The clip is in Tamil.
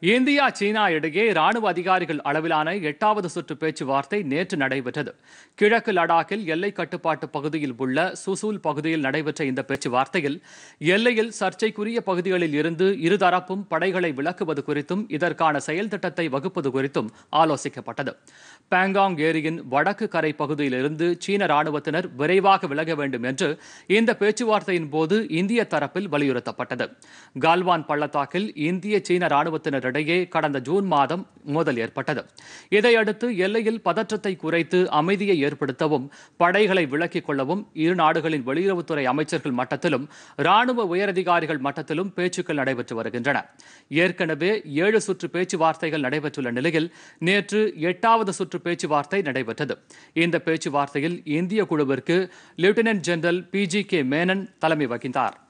இந்தியா சீனா இடையே ராணுவ அதிகாரிகள் அளவிலான எட்டாவது சுற்று பேச்சுவார்த்தை நேற்று நடைபெற்றது கிழக்கு லடாக்கில் எல்லை கட்டுப்பாட்டு பகுதியில் உள்ள சுசூல் பகுதியில் நடைபெற்ற இந்த பேச்சுவார்த்தையில் எல்லையில் சர்ச்சைக்குரிய பகுதிகளில் இருந்து இருதரப்பும் படைகளை விலக்குவது குறித்தும் இதற்கான செயல் திட்டத்தை வகுப்பது குறித்தும் ஆலோசிக்கப்பட்டது பாங்காங் ஏரியின் வடக்கு கரை பகுதியிலிருந்து சீன ராணுவத்தினர் விரைவாக விலக வேண்டும் என்று இந்த பேச்சுவார்த்தையின் போது இந்திய தரப்பில் வலியுறுத்தப்பட்டது கால்வான் பள்ளத்தாக்கில் இந்திய சீன ராணுவத்தினரிடையே கடந்த ஜூன் மாதம் மோதல் ஏற்பட்டது இதையடுத்து எல்லையில் பதற்றத்தை குறைத்து அமைதியை ஏற்படுத்தவும் படைகளை விலக்கிக் கொள்ளவும் இரு நாடுகளின் வெளியுறவுத்துறை அமைச்சர்கள் மட்டத்திலும் ராணுவ உயரதிகாரிகள் மட்டத்திலும் பேச்சுக்கள் நடைபெற்று வருகின்றன ஏற்கனவே ஏழு சுற்று பேச்சுவார்த்தைகள் நடைபெற்றுள்ள நிலையில் நேற்று எட்டாவது சுற்று பேச்சுவார்த்தை நடைபெற்றது இந்த பேச்சுவார்த்தையில் இந்திய குழுவிற்கு lieutenant general P G K Menon தலைமை வகித்தார்